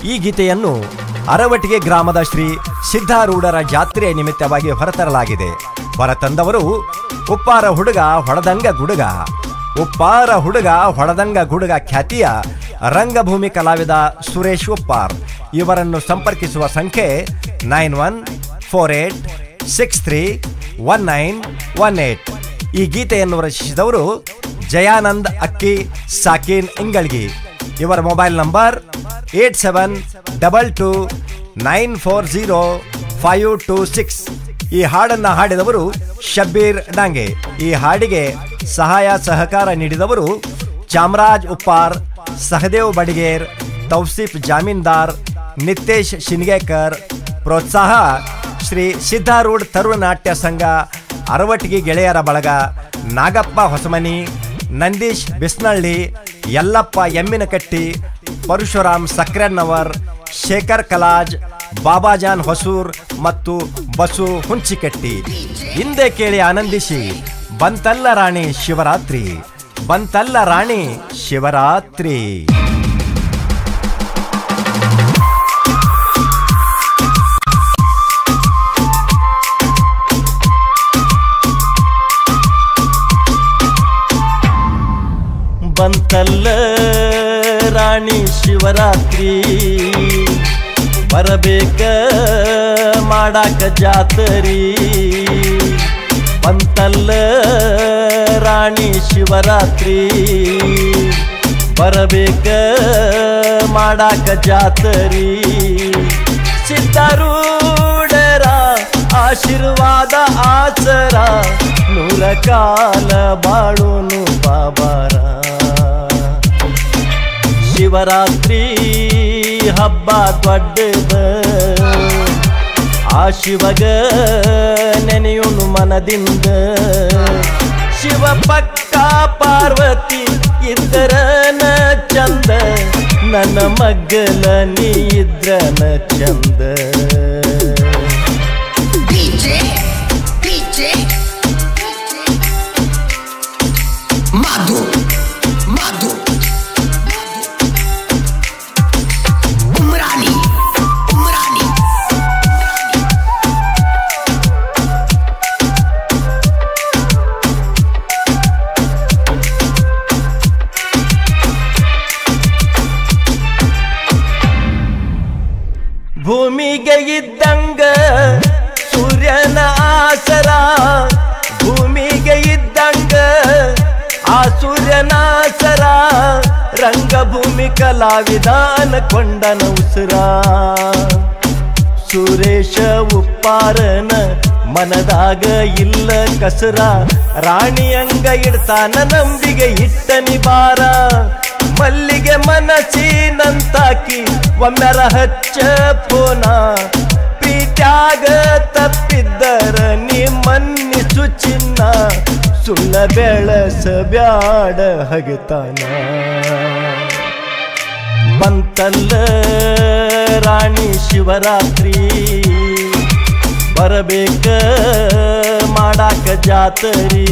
ಈ ಗೀತೆಯನ್ನು ಅರವಟಿಗೆ ಗ್ರಾಮದ ಶ್ರೀ ಸಿದ್ಧಾರೂಢರ ಜಾತ್ರೆಯ ನಿಮಿತ್ತವಾಗಿ ಹೊರತರಲಾಗಿದೆ ಹೊರತಂದವರು ಉಪ್ಪಾರ ಹುಡುಗ ಹೊಳದಂಗ ಗುಡುಗ ಉಪ್ಪಾರ ಹುಡುಗ ಹೊಳದಂಗ ಗುಡುಗ ಖ್ಯಾತಿಯ ರಂಗಭೂಮಿ ಕಲಾವಿದ ಸುರೇಶ್ ಉಪ್ಪಾರ್ ಇವರನ್ನು ಸಂಪರ್ಕಿಸುವ ಸಂಖ್ಯೆ nine one four eight six three one nine one eight ಈ ಗೀತೆಯನ್ನು ರಚಿಸಿದವರು ಜಯಾನಂದ್ ಅಕ್ಕಿ ಸಾಕೀನ್ ಇಂಗಳ್ಗಿ ಇವರ mobile number eight seven double two nine four zero five two six ಈ ಹಾಡನ್ನ ಹಾಡಿದವರು ಶಬ್ಬೀರ್ ಡಾಂಗೆ ಈ ಹಾಡಿಗೆ ಸಹಾಯ ಸಹಕಾರ ನೀಡಿದವರು ಚಾಮರಾಜ್ ಉಪ್ಪಾರ್ ಸಹದೇವ್ ಬಡಿಗೇರ್ ತೌಸೀಫ್ ಜಾಮೀನ್ದಾರ್ ನಿತೇಶ್ ಶಿನ್ಗೇಕರ್ ಪ್ರೋತ್ಸಾಹ ಶ್ರೀ ಸಿದ್ಧಾರೂಢ್ ತರುಣ ನಾಟ್ಯ ಸಂಘ ಅರವಟಿಗೆ ಗೆಳೆಯರ ಬಳಗ ನಾಗಪ್ಪ ಹೊಸಮನಿ ನಂದೀಶ್ ಬಿಸ್ನಳ್ಳಿ ಯಲ್ಲಪ್ಪ ಎಮ್ಮಿನಕಟ್ಟಿ ಪರಶುರಾಮ್ ಸಕ್ರನ್ನವರ್ ಶೇಖರ್ ಕಲಾಜ್ ಬಾಬಾಜಾನ್ ಹೊಸೂರ್ ಮತ್ತು ಬಸು ಹುಂಚಿಕಟ್ಟಿ ಹಿಂದೆ ಕೇಳಿ ಆನಂದಿಸಿ ಬಂತಲ್ಲ ರಾಣಿ ಶಿವರಾತ್ರಿ ಬಂತಲ್ಲ ರಾಣಿ ಶಿವರಾತ್ರಿ ಬಂತಲ್ಲ ರಾಣಿ ಶಿವರಾತ್ರಿ ಬರಬೇಕ ಮಾಡಾಕ ಜಾತರಿ ಬಂತಲ್ಲ ರಾಣಿ ಶಿವರಾತ್ರಿ ಬರಬೇಕ ಮಾಡಾಕ ಜಾತರಿ ಸಿದ್ಧಾರೂಢರ ಆಶೀರ್ವಾದ ಆಸರ ನೂರ ಕಾಲ ಬಾಳುನು ಬಾಬಾರ ಶಿವರಾತ್ರಿ ಹಬ್ಬ ದೊಡ್ಡದ ಆ ಶಿವಗ ನೆನೆಯುನು ಮನದಿಂದ ಶಿವ ಪಕ್ಕ ಪಾರ್ವತಿ ಇದ್ದರನ ಚಂದ ನನ್ನ ಮಗ್ಗಲ ನೀ ಇದ್ರನ ಚಂದ DJ, DJ, Madhu, Madhu, Umrani, Umrani. ಭೂಮಿಗೆ ಇದ್ದಂಗ ಸೂರ್ಯನ ಆಸರ ಭೂಮಿಗೆ ಇದ್ದಂಗ ಆ ಸೂರ್ಯನ ಆಸರ ರಂಗಭೂಮಿ ಕಲಾವಿದಾನ ಕೊಂಡನ ಉಸಿರ ಸುರೇಶ ಉಪ್ಪಾರನ ಮನದಾಗ ಇಲ್ಲ ಕಸರ ರಾಣಿಯಂಗ ಇಡ್ತಾನ ನಂಬಿಗೆ ಇಟ್ಟನಿ ಬಾರ ಮಲ್ಲಿಗೆ ಮನಸ್ಸಿನಂತಾಕಿ ಒಮ್ಮೆರ ಹಚ್ಚ ಪೋನ ಪ್ರೀತ್ಯಾಗ ತಪ್ಪಿದ್ದರ ನೀ ಮನ್ನಿಸು ಚಿನ್ನ ಸುಳ್ಳ ಬೆಳಸ ಬ್ಯಾಡ ಹಗತಾನ ಬಂತಲ್ಲ ರಾಣಿ ಶಿವರಾತ್ರಿ ಬರಬೇಕ ಮಾಡಾಕ ಜಾತರಿ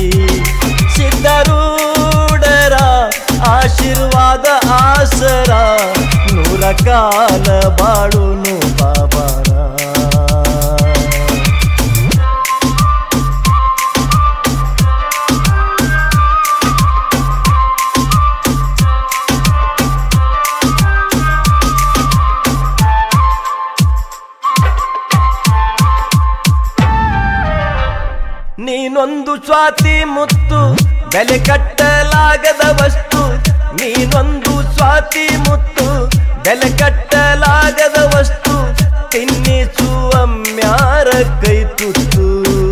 ಸಿದ್ಧರೂಢರ ಆಶೀರ್ವಾದ ಆಸರ ನೂರ ಕಾಲ ಬಾಳುನು ಬಾಬಾರ ನೀನೊಂದು ಸ್ವಾತಿ ಮುತ್ತು ಬೆಲೆ ಕಟ್ಟಲಾಗದ ವಸ್ತು ನೀನೊಂದು ಸ್ವಾತಿ ಮುತ್ತು ಬೆಲೆ ಕಟ್ಟಲಾಗದ ವಸ್ತು ತಿನ್ನಿಸುವ ಮ್ಯಾರ ಕೈ ತುತ್ತು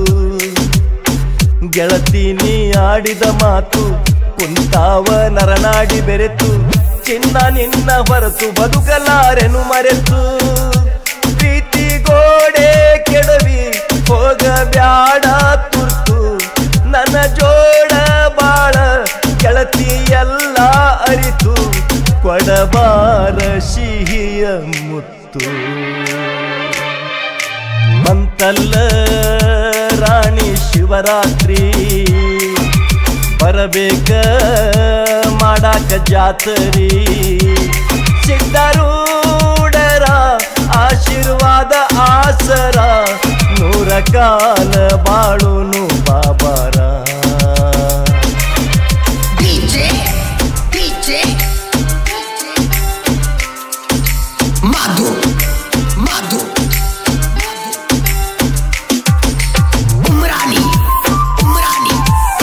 ಗೆಳತಿ ನೀ ಆಡಿದ ಮಾತು ಕುಂತಾವ ನರನಾಡಿ ಬೆರೆತು ಚಿನ್ನ ನಿನ್ನ ಹೊರತು ಬದುಕಲಾರೆನು ಮರೆತು ಪ್ರೀತಿ ಗೋಡೆ ಕೆಡವಿ ಹೋಗ ಬ್ಯಾಡ ತುರ್ತು ನನ್ನ ಜೋಡ ಬಾಳ ಗೆಳತಿ ಎಲ್ಲ ಅರಿತು ಕೊಡಬಾರ ಸಿಹಿಯ ಮುತ್ತು ಬಂತಲ್ಲ ರಾಣಿ ಶಿವರಾತ್ರಿ ಬರಬೇಕ ಮಾಡಾಕ ಜಾತರಿ ಸಿದ್ಧರೂಢರ ಕಾಲ ಬಾಳುನು ಬಾಬಾರ DJ, DJ, Madhu, Madhu, Umrani, Umrani,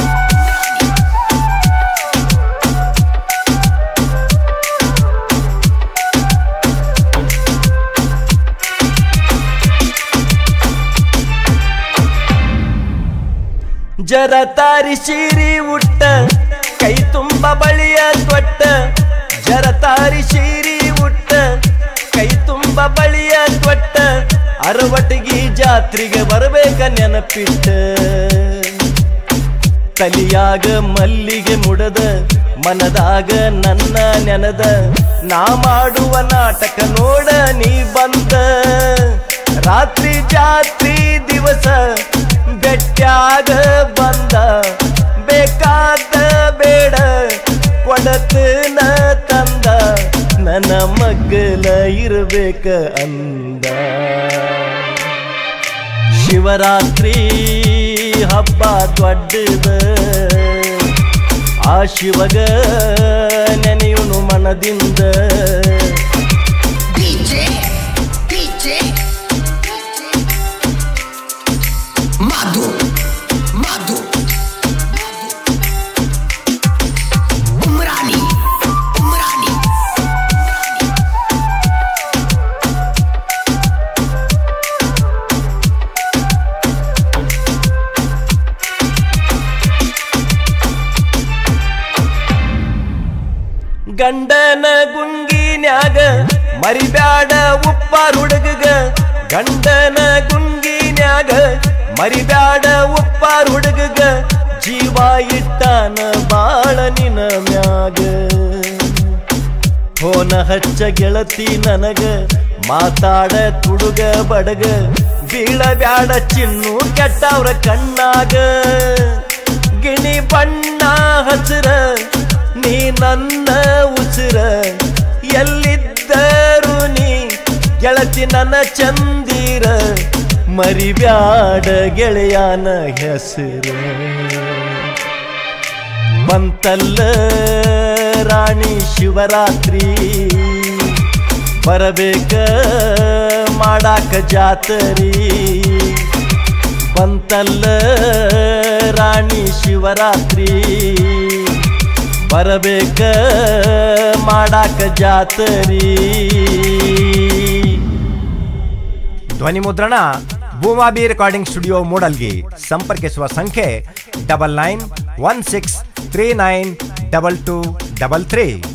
ಜರ ತಾರಿ ಶೀರಿ ಉಟ್ಟ ಕೈ ತುಂಬ ಬಳಿಯ ತೊಟ್ಟ ಜರ ತಾರಿ ಶೀರಿ ಉಟ್ಟ ಕೈ ತುಂಬ ಬಳಿಯ ತೊಟ್ಟ ಅರವಟಿಗಿ ಜಾತ್ರೆಗೆ ಬರಬೇಕ ನೆನಪಿಟ್ಟ ತಲಿಯಾಗ ಮಲ್ಲಿಗೆ ಮುಡದ ಮನದಾಗ ನನ್ನ ನೆನದ ನಾ ಮಾಡುವ ನಾಟಕ ನೋಡ ನೀ ಬಂದ ರಾತ್ರಿ ಜಾತ್ರಿ ದಿವಸ ಬೆಟ್ಟ್ಯಾಗ ಬಂದ ಬೇಕಾದ ಬೇಡ ಕೊಡತನ ತಂದ ನನ್ನ ಮಗ್ಗಲ ಇರಬೇಕ ಅಂದ ಶಿವರಾತ್ರಿ ಹಬ್ಬ ದೊಡ್ಡದ ಆ ಶಿವಗ ನೆನೆಯುನು ಮನದಿಂದ DJ, DJ, Madhu, Madhu, Umrani, Umrani, ಗಂಡನ ಗುಂಗಿನ್ಯಾಗ ಮರಿಬ್ಯಾಡ ಉಪ್ಪಾರ ಹುಡುಗಗ ಗಂಡನ ಗುಂಗಿನ್ಯಾಗ ಮರಿಬ್ಯಾಡ ಉಪ್ಪಾರ ಹುಡುಗಗ ಜೀವ ಇಟ್ಟಾನ ಬಾಳ ನಿನ ಮ್ಯಾಗ ಫೋನ ಹಚ್ಚ ಗೆಳತಿ ನನಗ ಮಾತಾಡ ತುಡುಗ ಬಡಗ ಬೀಳ ಬ್ಯಾಡ ಚಿನ್ನು ಕೆಟ್ಟವ್ರ ಕಣ್ಣಾಗ ಗಿಣಿ ಬಣ್ಣ ಹಸಿರ ನೀ ನನ್ನ ಉಸಿರ ಎಲ್ಲಿದ್ದರು ನೀ ಗೆಳತಿ ನನ್ನ ಚಂದಿರ ಮರಿಬ್ಯಾಡ ಗೆಳೆಯನ ಹೆಸರು ಬಂತಲ್ಲ ರಾಣಿ ಶಿವರಾತ್ರಿ ಬರಬೇಕ ಮಾಡಾಕ ಜಾತರಿ ಬಂತಲ್ಲ ರಾಣಿ ಶಿವರಾತ್ರಿ ಬರಬೇಕ ಮಾಡಾಕ ಜಾತರಿ ಧ್ವನಿ ಮುದ್ರಣ ಭೂಮಾಬಿ ರೆಕಾರ್ಡಿಂಗ್ ಸ್ಟುಡಿಯೋ ಮೂಡಲ್ಗಿ ಸಂಪರ್ಕಿಸುವ ಸಂಖ್ಯೆ double nine one six three nine double two double three